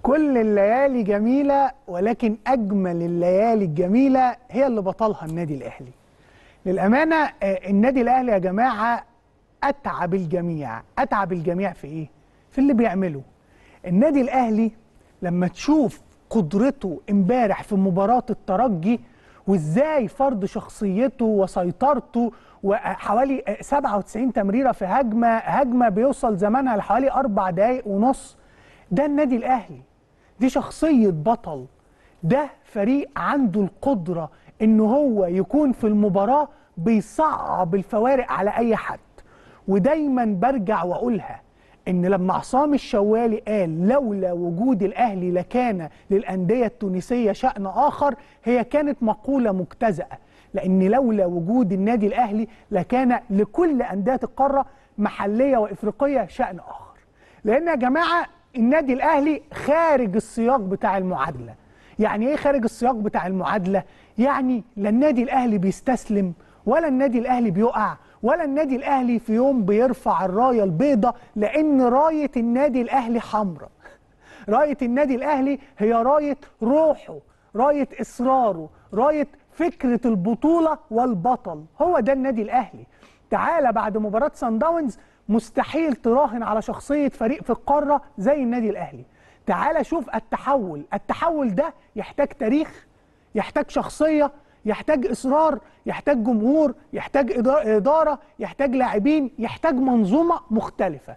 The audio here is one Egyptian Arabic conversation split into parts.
كل الليالي جميلة ولكن أجمل الليالي الجميلة هي اللي بطلها النادي الأهلي للأمانة آه، النادي الأهلي يا جماعة أتعب الجميع أتعب الجميع في إيه؟ في اللي بيعمله النادي الأهلي لما تشوف قدرته امبارح في مباراة الترجي وازاي فرض شخصيته وسيطرته وحوالي آه، 97 تمريرة في هجمة هجمة بيوصل زمانها لحوالي أربع دقايق ونص ده النادي الأهلي دي شخصية بطل ده فريق عنده القدرة إن هو يكون في المباراة بيصعب الفوارق على أي حد ودايما برجع وأقولها إن لما عصام الشوالي قال لولا وجود الأهلي لكان للأندية التونسية شأن آخر هي كانت مقولة مجتزأة لأن لولا وجود النادي الأهلي لكان لكل أندية القارة محلية وإفريقية شأن آخر لأن يا جماعة النادي الاهلي خارج السياق بتاع المعادله يعني ايه خارج السياق بتاع المعادله يعني لا النادي الاهلي بيستسلم ولا النادي الاهلي بيقع ولا النادي الاهلي في يوم بيرفع الرايه البيضاء لان رايه النادي الاهلي حمراء رايه النادي الاهلي هي رايه روحه رايه اصراره رايه فكره البطوله والبطل هو ده النادي الاهلي تعالى بعد مباراه سان داونز مستحيل تراهن على شخصية فريق في القارة زي النادي الأهلي تعال شوف التحول التحول ده يحتاج تاريخ يحتاج شخصية يحتاج إصرار يحتاج جمهور يحتاج إدا- إدارة يحتاج لاعبين يحتاج منظومة مختلفة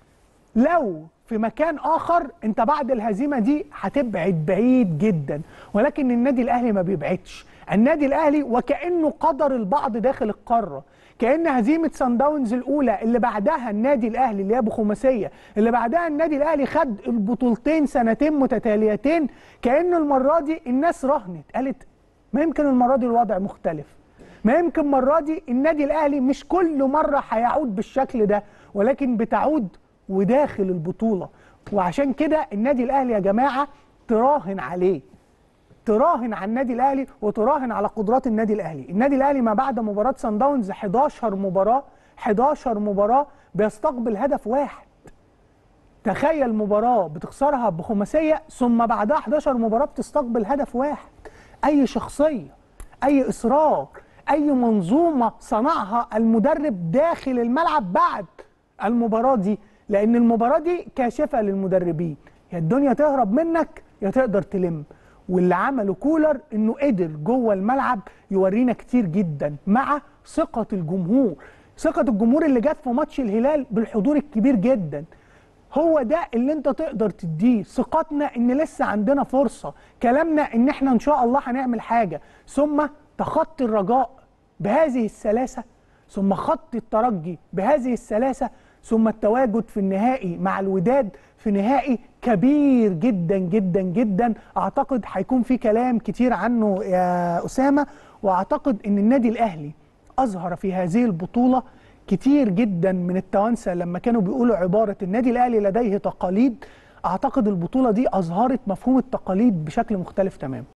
لو في مكان آخر أنت بعد الهزيمة دي هتبعد بعيد جدا ولكن النادي الأهلي ما بيبعدش النادي الأهلي وكأنه قدر البعض داخل القارة كأن هزيمة سان داونز الأولى اللي بعدها النادي الأهلي اللي هي بخماسية اللي بعدها النادي الأهلي خد البطولتين سنتين متتاليتين كأن المرة دي الناس رهنت قالت ما يمكن المرة دي الوضع مختلف ما يمكن المرة دي النادي الأهلي مش كل مرة هيعود بالشكل ده ولكن بتعود وداخل البطولة وعشان كده النادي الأهلي يا جماعة تراهن عليه تراهن على النادي الاهلي وتراهن على قدرات النادي الاهلي النادي الاهلي ما بعد مباراه سان داونز 11 مباراه 11 مباراه بيستقبل هدف واحد تخيل مباراه بتخسرها بخماسيه ثم بعدها 11 مباراه بتستقبل هدف واحد اي شخصيه اي اصرار اي منظومه صنعها المدرب داخل الملعب بعد المباراه دي لان المباراه دي كاشفه للمدربين يا الدنيا تهرب منك يا تقدر تلم واللي عمله كولر انه قدر جوه الملعب يورينا كتير جدا مع ثقه الجمهور ثقه الجمهور اللي جت في ماتش الهلال بالحضور الكبير جدا هو ده اللي انت تقدر تديه ثقتنا ان لسه عندنا فرصه كلامنا ان احنا ان شاء الله هنعمل حاجه ثم تخطي الرجاء بهذه السلاسه ثم خط الترجي بهذه السلاسه ثم التواجد في النهائي مع الوداد في نهائي كبير جدا جدا جدا اعتقد هيكون في كلام كتير عنه يا اسامه واعتقد ان النادي الاهلي اظهر في هذه البطوله كتير جدا من التوانسه لما كانوا بيقولوا عباره النادي الاهلي لديه تقاليد اعتقد البطوله دي اظهرت مفهوم التقاليد بشكل مختلف تماما